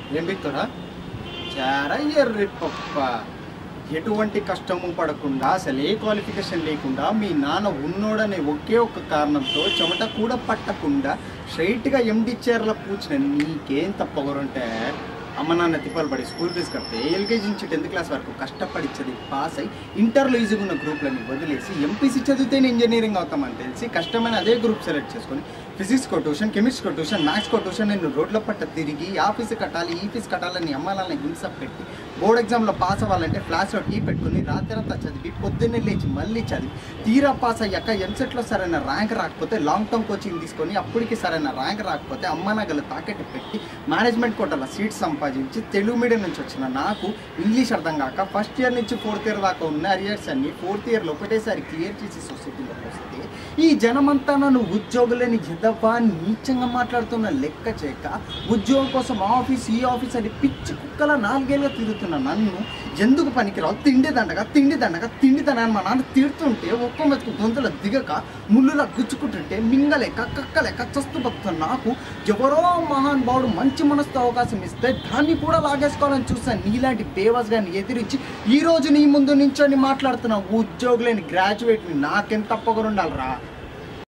ఏం బిక్తురా చారా ఎర్రి పప్ప ఎటువంటి కష్టము పడకుండా అసలు ఏ క్వాలిఫికేషన్ లేకుండా మీ నాన్న ఉన్నోడనే ఒకే ఒక్క కారణంతో చెమట కూడా పట్టకుండా స్ట్రైట్గా ఎండి చీరల పూచిన నీకేం తప్పగొరంటే అమ్మ నాన్న తిప్పలు పడి స్కూల్ ఫీజు కడితే ఎల్కేజీ నుంచి టెన్త్ క్లాస్ వరకు కష్టపడి చదివి పాస్ అయి ఇంటర్లో ఈజీగా ఉన్న గ్రూప్లని వదిలేసి ఎంపీసీ చదివితేనే ఇంజనీరింగ్ అవుతామని తెలిసి కష్టమైన అదే గ్రూప్ సెలెక్ట్ చేసుకొని ఫిజిక్స్ కో ట్యూషన్ కెమిస్ట్రీ కో ట్యూషన్ మ్యాథ్స్ కో ట్యూషన్ నేను రోడ్ల పట్ట తిరిగి ఆ ఫీజు కట్టాలి ఈ ఫీజు కట్టాలని అమ్మాలని హింస పెట్టి బోర్డ్ ఎగ్జామ్లో పాస్ అవ్వాలంటే ఫ్లాష్లో టీ పెట్టుకుని రాత్రంతా చదివి పొద్దున్నే లేచి మళ్ళీ చదివి తీరా పాస్ అయ్యాక ఎంసెట్లో సరైన ర్యాంక్ రాకపోతే లాంగ్ టర్మ్ కోచింగ్ తీసుకొని అప్పటికి సరైన ర్యాంక్ రాకపోతే అమ్మ నగలు తాకెట్టు పెట్టి మేనేజ్మెంట్ కోటలో సీట్ సంపాదించి తెలుగు మీడియం నుంచి వచ్చిన నాకు ఇంగ్లీష్ అర్థం కాక ఫస్ట్ ఇయర్ నుంచి ఫోర్త్ ఇయర్ దాకా ఉన్న అరియర్స్ అన్ని ఫోర్త్ ఇయర్లో ఒకటేసారి క్లియర్ చేసి సొసైటీలోకి వస్తే ఈ జనమంతా నన్ను ఉద్యోగులని ఎదవా నీచంగా మాట్లాడుతున్న లెక్క చేయక ఉద్యోగం కోసం ఆఫీస్ ఈ ఆఫీస్ అని పిచ్చి కుక్కల నాలుగేళ్ళగా తిరుగుతున్న నన్ను ఎందుకు పనికిరావు తిండి దండగా తిండి దండగా తిండి దండగా మా నాన్న తిడుతుంటే ఒక్క మెతుకు గొంతుల దిగక ముళ్ళులా గుచ్చుకుంటుంటే మింగలేక కక్కలేక చస్తు బతుకుతున్న నాకు ఎవరో మహాన్ భావుడు మంచి మనసుతో అవకాశం ఇస్తే దాన్ని కూడా లాగేసుకోవాలని చూసాను నీలాంటి బేవాస్ గారిని ఎదిరించి ఈ రోజు నీ ముందు నించొని మాట్లాడుతున్న ఉద్యోగులేని గ్రాడ్యుయేట్ని నాకెంత తప్పకుండా ఉండాలిరా